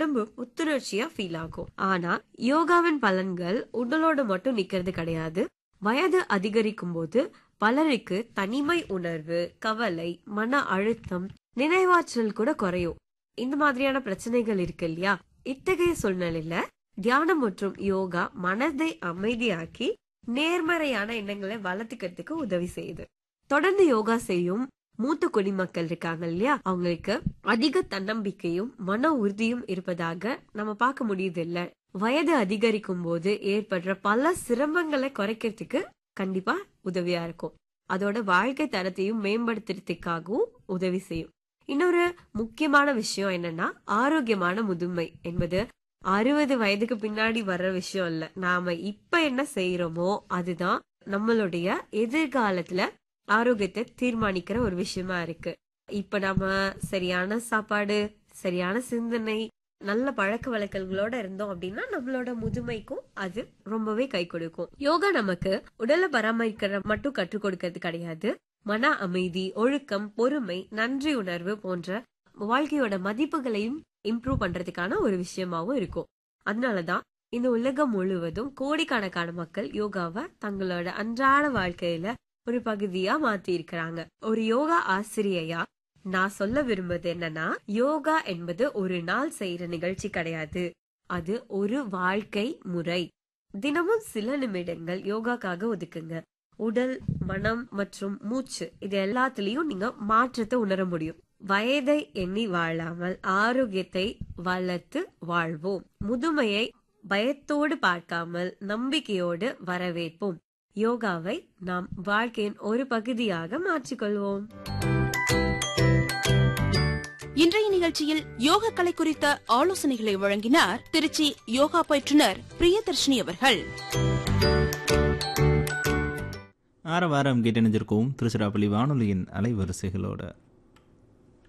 உடம்பு புத்துணர்ச்சியா ஃபீல் ஆகும் ஆனா யோகாவின் பலன்கள் உடலோட மட்டும் நிக்கிறது கிடையாது வயது அதிகரிக்கும் போது பலருக்கு தனிமை உணர்வு கவலை மன அழுத்தம் நினைவாற்றல் கூட குறையும் இந்த மாதிரியான பிரச்சனைகள் இருக்கு இல்லையா இத்தகைய சூழ்நிலையில தியானம் மற்றும் யோகா மனதை அமைதியாக்கி நேர்மறையான எண்ணங்களை வளர்த்துக்கிறதுக்கு உதவி செய்யுது தொடர்ந்து யோகா செய்யும் மூத்த குடிமக்கள் இருக்காங்க இல்லையா அவங்களுக்கு அதிக தன்னம்பிக்கையும் மன உறுதியும் இருப்பதாக நம்ம பார்க்க முடியுது இல்ல வயது அதிகரிக்கும் போது ஏற்படுற பல சிரமங்களை குறைக்கிறதுக்கு கண்டிப்பா உதவியா இருக்கும் அதோட வாழ்க்கை தரத்தையும் மேம்படுத்துறதுக்காகவும் உதவி செய்யும் இன்னொரு முக்கியமான விஷயம் என்னன்னா ஆரோக்கியமான முதுமை என்பது அறுபது வயதுக்கு பின்னாடி வர்ற விஷயம் இல்ல நாம இப்ப என்ன செய்யறோமோ அதுதான் நம்மளுடைய எதிர்காலத்துல ஆரோக்கியத்தை தீர்மானிக்கிற ஒரு விஷயமா இருக்கு இப்ப நம்ம சரியான சாப்பாடு சரியான சிந்தனை நல்ல பழக்க வழக்கங்களோட இருந்தோம் அப்படின்னா நம்மளோட முதுமைக்கும் அது ரொம்பவே கை கொடுக்கும் யோகா நமக்கு உடலை பராமரிக்கிற மட்டும் கற்றுக் கொடுக்கறது கிடையாது மன அமைதி ஒழுக்கம் பொறுமை நன்றி உணர்வு போன்ற வாழ்க்கையோட மதிப்புகளையும் இம்ப்ரூவ் பண்றதுக்கான ஒரு விஷயமாவும் இருக்கும் அதனாலதான் இந்த உலகம் முழுவதும் கோடிக்கணக்கான மக்கள் யோகாவை தங்களோட அன்றாட வாழ்க்கையில ஒரு பகுதியா மாத்தி இருக்கிறாங்க ஒரு யோகா ஆசிரியையா நான் சொல்ல விரும்புவது என்னன்னா யோகா என்பது ஒரு நாள் செய்யற நிகழ்ச்சி கிடையாது அது ஒரு வாழ்க்கை முறை தினமும் சில நிமிடங்கள் யோகாக்காக ஒதுக்குங்க உடல் மனம் மற்றும் மூச்சு இது எல்லாத்துலயும் நீங்க மாற்றத்தை உணர முடியும் வயதை எண்ணி வாழாமல் ஆரோக்கியத்தை வளர்த்து வாழ்வோம் முதுமையை பயத்தோடு பார்க்காமல் நம்பிக்கையோடு வரவேற்போம் யோகாவை நாம் வாழ்க்கையின் ஒரு பகுதியாக மாற்றிக்கொள்வோம் இன்றைய நிகழ்ச்சியில் யோக கலை குறித்த ஆலோசனைகளை வழங்கினார் திருச்சி யோகா பயிற்றுனர் பிரியதர்ஷினி அவர்கள் ஆர வாரம் கேட்டணிஞ்சிருக்கோம் திருச்சிராப்பள்ளி வானொலியின் அலைவரிசைகளோட